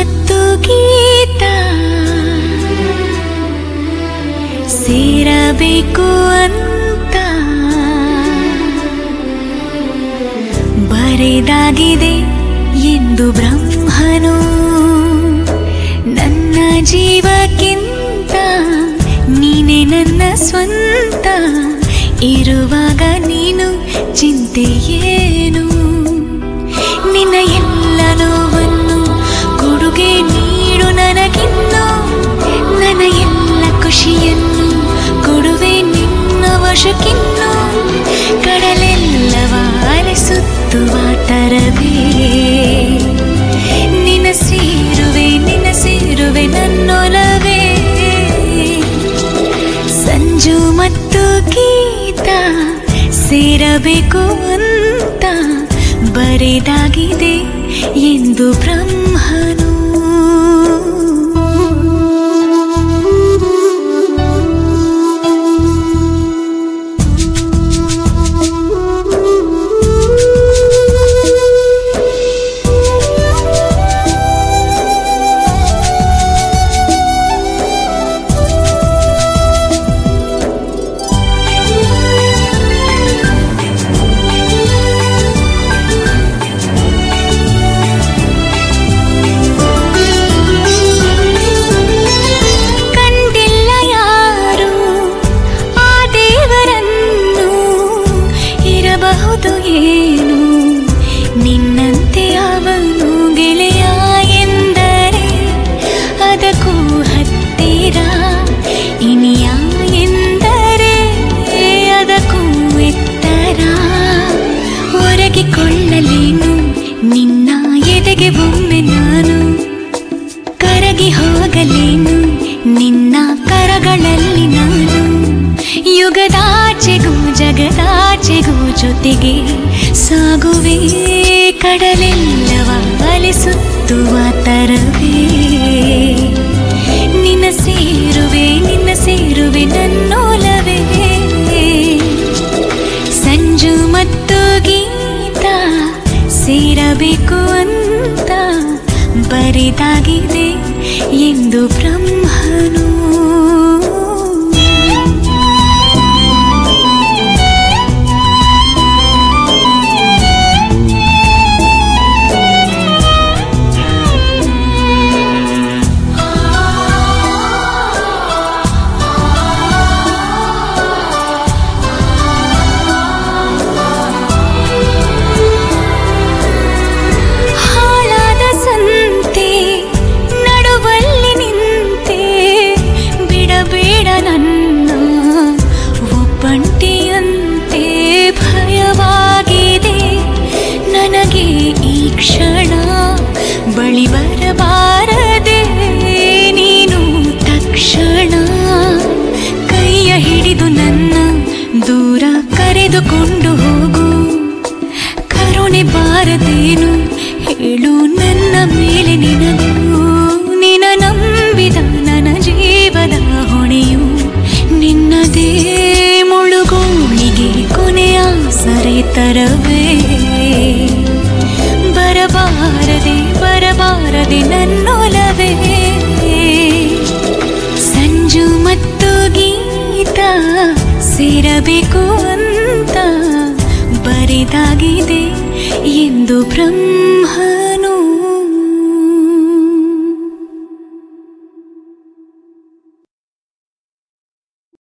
ಮತ್ತು ಗೀತ ಸೇರಬೇಕು ಅಂತ ಬರೆದಾಗಿದೆ ಎಂದು ಬ್ರಹ್ಮನು ನನ್ನ ಜೀವಕ್ಕಿಂತ ನೀನೆ ನನ್ನ ಸ್ವಂತ ಇರುವಾಗ ನೀನು ಚಿಂತೆ ಏನು ನಿನ್ನ ಎಲ್ಲ ನೋವನ್ನು ಕೊಡುಗೆ ನೀಡು ನನಗಿನ್ನು ನನ್ನ ಎಲ್ಲ ಖುಷಿಯನ್ನು ಕೊಡುವೆ ನಿನ್ನ ವಶಕ್ಕಿನ್ನು ಕಡಲೆಲ್ಲವ ಅಲೆಸುತ್ತುವ ತರವೇ ನಿನ್ನ ಸೇರುವೆ ನಿನ್ನ ಸೇರುವೆ ನನ್ನೊಲವೇ ಸಂಜು ಮತ್ತು ಗೀತ ಸೇರಬೇಕು ಅಂತ ಬರೆದಾಗಿದೆ ಎಂದು ಬ್ರಹ್ಮನು ಕಂಡಿಲ್ಲ ಯಾರು ಆ ದೇವರನ್ನು ಇರಬಹುದು ಏನು ನಿನ್ನಂತೆ ಅವನು ಗೆಳೆಯ ಎಂದರೆ ಅದಕ್ಕೂ ಹತ್ತಿರ ಇನಿಯ ಎಂದರೆ ಅದಕ್ಕೂ ಎತ್ತರ ಒರಗಿಕೊಳ್ಳಲೇನು ನಿನ್ನ ಎದೆಗೆ ಒಮ್ಮೆ ನಾನು ಕರಗಿ ಹೋಗಲೇನು ನಿನ್ನ ಕರಗಳಲ್ಲಿ ನಾನು ಯುಗದಾಚೆಗೂ ಜಗದಾಚೆಗೂ ಜೊತೆಗೆ ಸಾಗುವೆ ಕಡಲೆಲ್ಲವ ಅಲಿಸುತ್ತುವ ತರವೇ ನಿನ್ನ ಸೇರುವೆ ನಿನ್ನ ಸೇರುವೆ ನನ್ನೋಲವೇ ಸಂಜು ಮತ್ತು ಗೀತ ಸೇರಬೇಕು ಅಂತ ಬರಿದಾಗಿದೆ ಎಂದು ಬ್ರಹ್ಮನು ಹಾಳಾದ ಸಂತೆ ನಡುವಲ್ಲಿ ನಿಂತೆ ಬಿಡಬೇಡ ನನ್ನ ಒಬ್ಬಂಟಿಯಂತೆ ಭಯವಾಗಿದೆ ನನಗೆ ಈ ಕ್ಷಣ ಬಳಿ ಬರಬಾರದೆ ನೀನು ತಕ್ಷಣ ಕೈಯ ಹಿಡಿದು ನನ್ನ ದೂರ ಕರೆದುಕೊಂಡು ಹೋಗು ಕರುಣೆ ಬಾರದೇನು ಹೇಳು ನನ್ನ ಮೇಲೆ ನಿನಗೂ ನಿನ ನಂಬಿದ ನನ್ನ ಜೀವದ ಹೊಣೆಯು ನಿನ್ನದೇ ಮುಳುಗೋಣಿಗೆ ಕೊನೆಯ ಸರೆ ತರವೇ ಬರಬಾರದೆ ಬರಬಾರದೆ ನನ್ನೊಲವೇ ಸಂಜು ಮತ್ತು ಗೀತ ಸೇರಬೇಕು ಅಂತ ಬರೆದಾಗಿದೆ ಎಂದು ಬ್ರಹ್ಮ